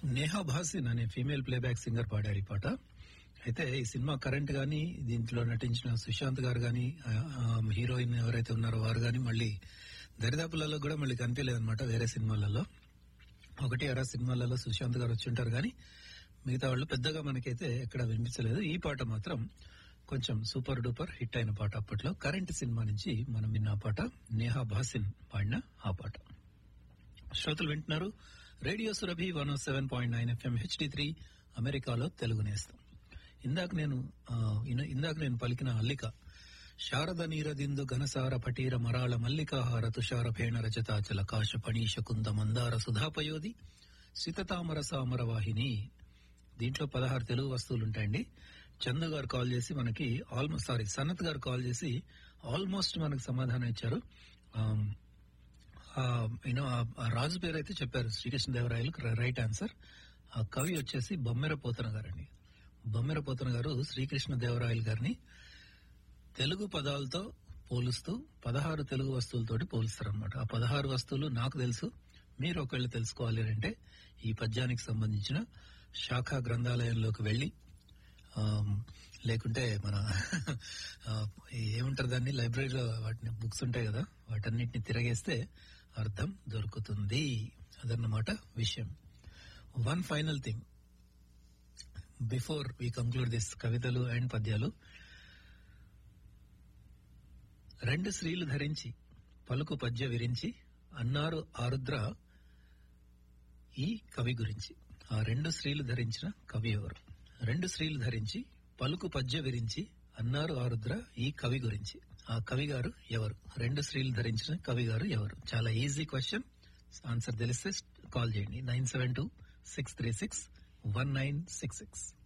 నేహా భాసిన్ అనే female playback singer పాడారు ఈ పాట అయితే ఈ సినిమా కరెంట్ గాని దీంట్లో నటించిన సుశాంత్ గారు గాని హీరోయిన్ ఎవరైతే ఉన్నారో వారు గాని మళ్ళీ దరిదాపులలో కూడా మళ్ళీ కనిపించలేదు అనమాట వేరే సినిమాలలో ఒకటి అరా సినిమాలలో సుశాంత్ గారు వచ్చి ఉంటారు కానీ మిగతా వాళ్ళు పెద్దగా మనకైతే ఎక్కడ వినిపించలేదు ఈ పాట మాత్రం కొంచెం సూపర్ డూపర్ హిట్ అయిన పాట అప్పట్లో కరెంట్ సినిమా నుంచి మనం విన్న ఆ పాట నేహా భాసిన్ పాడిన ఆ పాట శ్రోతలు వింటున్నారు radio Surabhi one seven point nine FM HD three అమెరికాలో తెలుగు నేస్తం ఇందాక నేను ఆ, ఇన- ఇందాక నేను పలికిన అల్లిక శారద నీరదిందు ఘనసార పటీర మరాళ మల్లికాహార తుషార ఫేణ రజతాచల కాశ పణీష కుంద మందార సుధాపయోధి సితతామర సామర వాహిని దీంట్లో పదహారు తెలుగు వస్తువులు ఉంటాయండి చందు గారు కాల్ చేసి మనకి ఆల్మోస్ట్ సారీ సనత్ గారు కాల్ చేసి ఆల్మోస్ట్ మనకు సమాధానం ఇచ్చారు ఆమ్, యూనో ఆ రాజు పేరు అయితే చెప్పారు శ్రీకృష్ణదేవరాయలు రైట్ ఆన్సర్ ఆ కవి వచ్చేసి బొమ్మెర పోతన గారండి బొమ్మెర పోతన గారు శ్రీకృష్ణదేవరాయలు గారిని తెలుగు పదాలతో పోలుస్తూ పదహారు తెలుగు వస్తువులతోటి పోలుస్తారు అనమాట ఆ పదహారు వస్తువులు నాకు తెలుసు మీరు ఒకళ్ళు తెలుసుకోవాలి అంటే ఈ పద్యానికి సంబంధించిన శాఖా గ్రంథాలయంలోకి వెళ్లి ఆమ్, లేకుంటే మన ఆ, ఏమంటారు దాన్ని లైబ్రరీలో వాటిని బుక్స్ ఉంటాయి కదా వాటన్నిటిని తిరగేస్తే అర్థం దొరుకుతుంది అదన్నమాట విషయం one final thing before we conclude this కవితలు అండ్ పద్యాలు రెండు స్త్రీలు ధరించి పలుకు పద్య విరించి అన్నారు ఆరుద్ర ఈ కవి గురించి ఆ రెండు స్త్రీలు ధరించిన కవి ఎవరు రెండు స్త్రీలు ధరించి పలుకు పద్య విరించి అన్నారు ఆరుద్ర ఈ కవి గురించి ఆ కవి గారు ఎవరు రెండు స్త్రీలు ధరించిన కవి గారు ఎవరు చాలా ఈజీ క్వశ్చన్ ఆన్సర్ తెలిస్తే కాల్ చేయండి nine seven two six three six one nine six six